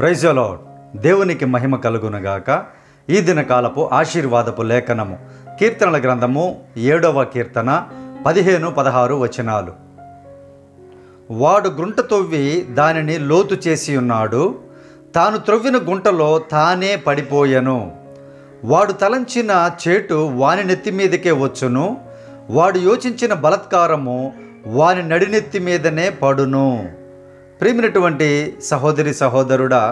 ప్రైజలో దేవునికి మహిమ కలుగునగాక ఈ దినకాలపు ఆశీర్వాదపు లేఖనము కీర్తనల గ్రంథము ఏడవ కీర్తన పదిహేను పదహారు వచనాలు వాడు గుంట తవ్వి దానిని లోతు చేసి ఉన్నాడు తాను త్రవ్విన గుంటలో తానే పడిపోయెను వాడు తలంచిన చేటు వాని నెత్తి మీదకే వచ్చును వాడు యోచించిన బలత్కారము వాని నడినెత్తి మీదనే పడును ప్రేమినటువంటి సహోదరి సహోదరుడా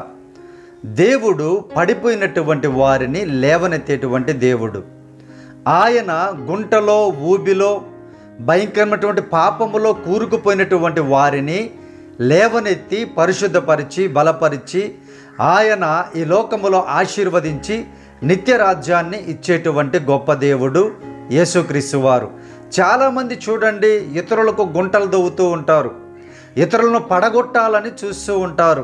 దేవుడు పడిపోయినటువంటి వారిని లేవనెత్తేటువంటి దేవుడు ఆయన గుంటలో ఊబిలో భయంకరమైనటువంటి పాపములో కూరుకుపోయినటువంటి వారిని లేవనెత్తి పరిశుద్ధపరిచి బలపరిచి ఆయన ఈ లోకములో ఆశీర్వదించి నిత్య రాజ్యాన్ని ఇచ్చేటువంటి గొప్ప దేవుడు యేసుక్రీస్తు వారు చాలామంది చూడండి ఇతరులకు గుంటలు దవ్వుతూ ఉంటారు ఇతరులను పడగొట్టాలని చూస్తూ ఉంటారు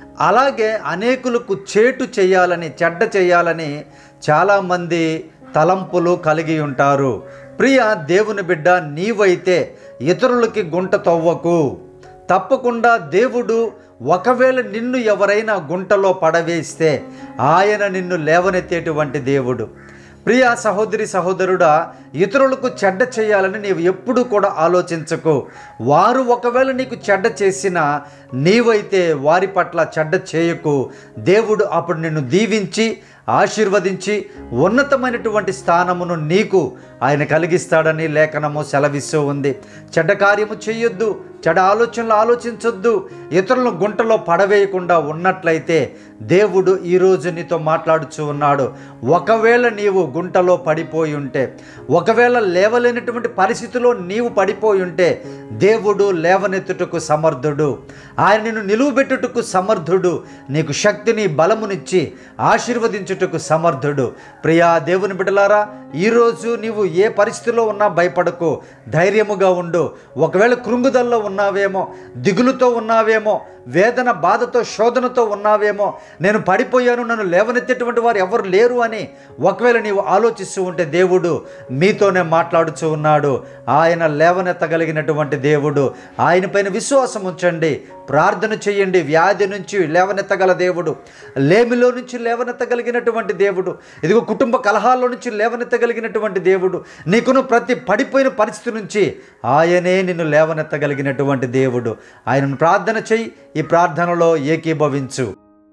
అలాగే అనేకులకు చేటు చేయాలని చెడ్డ చేయాలని చాలామంది తలంపులు కలిగి ఉంటారు ప్రియ దేవుని బిడ్డ నీవైతే ఇతరులకి గుంట తవ్వకు తప్పకుండా దేవుడు ఒకవేళ నిన్ను ఎవరైనా గుంటలో పడవేస్తే ఆయన నిన్ను లేవనెత్తేటువంటి దేవుడు ప్రియ సహోదరి సహోదరుడా ఇతరులకు చెడ్డ చేయాలని నీవు ఎప్పుడు కూడా ఆలోచించకు వారు ఒకవేళ నీకు చెడ్డ చేసినా నీవైతే వారి పట్ల చెడ్డ చేయకు దేవుడు అప్పుడు నిన్ను దీవించి ఆశీర్వదించి ఉన్నతమైనటువంటి స్థానమును నీకు ఆయన కలిగిస్తాడని లేఖనము సెలవిస్తూ ఉంది చెడ్డ కార్యము చేయొద్దు చెడ్డ ఆలోచనలు ఆలోచించొద్దు ఇతరులను గుంటలో పడవేయకుండా ఉన్నట్లయితే దేవుడు ఈరోజు నీతో మాట్లాడుచూ ఉన్నాడు ఒకవేళ నీవు గుంటలో పడిపోయి ఉంటే ఒకవేళ లేవలేనటువంటి పరిస్థితిలో నీవు పడిపోయి ఉంటే దేవుడు లేవనెత్తుటకు సమర్థుడు ఆయన నిన్ను నిలువబెట్టుటకు సమర్థుడు నీకు శక్తిని బలమునిచ్చి ఆశీర్వదించుటకు సమర్థుడు ప్రియా దేవుని బిడ్డలారా ఈరోజు నీవు ఏ పరిస్థితిలో ఉన్నా భయపడకు ధైర్యముగా ఉండు ఒకవేళ కృంగుదల్లో ఉన్నావేమో దిగులుతో ఉన్నావేమో వేదన బాధతో శోధనతో ఉన్నావేమో నేను పడిపోయాను నన్ను లేవనెత్తేటువంటి వారు ఎవరు లేరు అని ఒకవేళ నీవు ఆలోచిస్తూ ఉంటే దేవుడు మీతోనే మాట్లాడుచూ ఉన్నాడు ఆయన లేవనెత్తగలిగినటువంటి దేవుడు ఆయన పైన విశ్వాసం ఉంచండి ప్రార్థన చేయండి వ్యాధి నుంచి లేవనెత్తగల దేవుడు లేమిలో నుంచి లేవనెత్తగలిగినటువంటి దేవుడు ఇదిగో కుటుంబ కలహాల్లో నుంచి లేవనెత్తగలిగినటువంటి దేవుడు నీకును ప్రతి పడిపోయిన పరిస్థితి నుంచి ఆయనే నిన్ను లేవనెత్తగలిగినటువంటి దేవుడు ఆయనను ప్రార్థన చెయ్యి ఈ ప్రార్థనలో ఏకీభవించు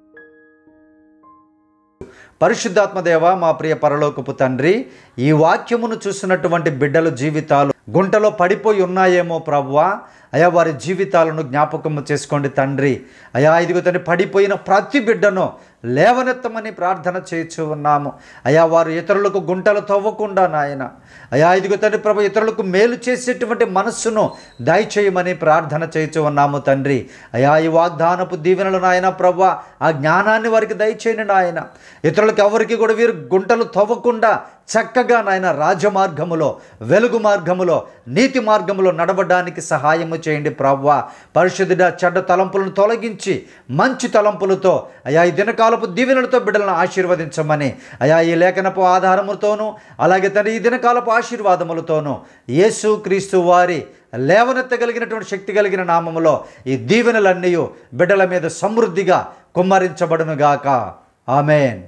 పరిశుద్ధాత్మదేవ మా ప్రియ పరలోకపు తండ్రి ఈ వాక్యమును చూసినటువంటి బిడ్డల జీవితాలు గుంటలో పడిపోయి ఉన్నాయేమో ప్రభువా అయా వారి జీవితాలను జ్ఞాపకము చేసుకోండి తండ్రి అయా ఇదిగో తండ్రి పడిపోయిన ప్రతి బిడ్డను లేవనెత్తమని ప్రార్థన చేయించు ఉన్నాము అయా వారు ఇతరులకు గుంటలు తవ్వకుండా నాయన అయా ఇదిగో తండ్రి ప్రభు ఇతరులకు మేలు చేసేటువంటి మనస్సును దయచేయమని ప్రార్థన చేయించు ఉన్నాము తండ్రి అయా ఈ వాగ్దానపు దీవెనలు నాయన ప్రభు ఆ జ్ఞానాన్ని వారికి దయచేయండి నాయన ఇతరులకు ఎవరికి కూడా వీరు గుంటలు తవ్వకుండా చక్కగా నాయన రాజమార్గములో వెలుగు మార్గములో నీతి మార్గములో నడవడానికి సహాయము చేయండి ప్రవ్వ పరిశుద్ధుడ చెడ్డ తలంపులను తొలగించి మంచి తలంపులతో అయా ఈ దినకాలపు దీవెనలతో బిడ్డలను ఆశీర్వదించమని అయా ఈ లేఖనపు ఆధారములతోనూ అలాగే తన ఈ దినకాలపు ఆశీర్వాదములతోనూ యేసు క్రీస్తు వారి లేవనెత్తగలిగినటువంటి శక్తి కలిగిన నామములో ఈ దీవెనలన్నీ బిడ్డల మీద సమృద్ధిగా కుమ్మరించబడునుగాక ఆమెన్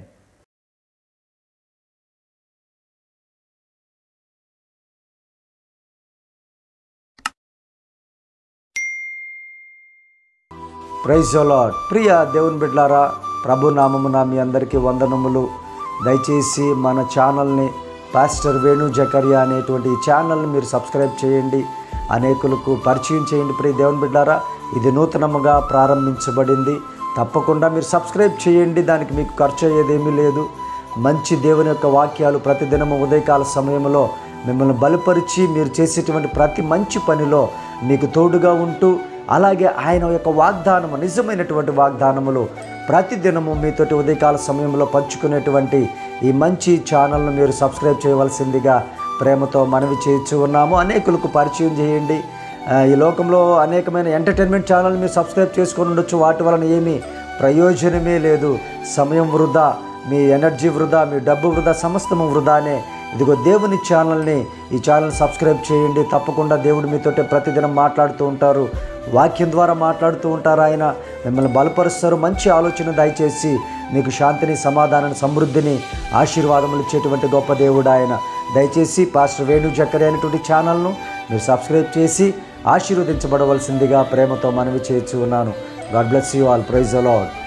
ప్రైజ్ లాడ్ ప్రియ దేవుని బిడ్లారా ప్రభు నామమున మీ అందరికీ వందనములు దయచేసి మన ఛానల్ని పాస్టర్ వేణు జకరియా అనేటువంటి ఈ ఛానల్ని మీరు సబ్స్క్రైబ్ చేయండి అనేకులకు పరిచయం చేయండి ప్రియ దేవుని బిడ్డారా ఇది నూతనముగా ప్రారంభించబడింది తప్పకుండా మీరు సబ్స్క్రైబ్ చేయండి దానికి మీకు ఖర్చు అయ్యేదేమీ లేదు మంచి దేవుని యొక్క వాక్యాలు ప్రతిదినము ఉదయకాల సమయంలో మిమ్మల్ని బలపరిచి మీరు చేసేటువంటి ప్రతి మంచి పనిలో మీకు తోడుగా ఉంటూ అలాగే ఆయన యొక్క వాగ్దానము నిజమైనటువంటి వాగ్దానములు ప్రతిదినము మీతోటి ఉదయకాల సమయంలో పంచుకునేటువంటి ఈ మంచి ఛానల్ను మీరు సబ్స్క్రైబ్ చేయవలసిందిగా ప్రేమతో మనవి చేయించు ఉన్నాము అనేకులకు పరిచయం చేయండి ఆ, ఈ లోకంలో అనేకమైన ఎంటర్టైన్మెంట్ ఛానల్ మీరు సబ్స్క్రైబ్ చేసుకొని ఉండొచ్చు వాటి వలన ఏమీ ప్రయోజనమే లేదు సమయం వృధా మీ ఎనర్జీ వృధా మీ డబ్బు వృధా సమస్తము వృధానే ఇదిగో దేవుని ఛానల్ని ఈ ఛానల్ సబ్స్క్రైబ్ చేయండి తప్పకుండా దేవుడు మీతోటే ప్రతిదినం మాట్లాడుతూ ఉంటారు వాక్యం ద్వారా మాట్లాడుతూ ఉంటారు ఆయన మిమ్మల్ని బలపరుస్తారు మంచి ఆలోచన దయచేసి మీకు శాంతిని సమాధానాన్ని సమృద్ధిని ఆశీర్వాదములు ఇచ్చేటువంటి గొప్ప దేవుడు ఆయన దయచేసి పాస్టర్ వేణు జక్కరి అనేటువంటి ఛానల్ను మీరు సబ్స్క్రైబ్ చేసి ఆశీర్వదించబడవలసిందిగా ప్రేమతో మనవి చేర్చి ఉన్నాను God bless you all praise అలాడ్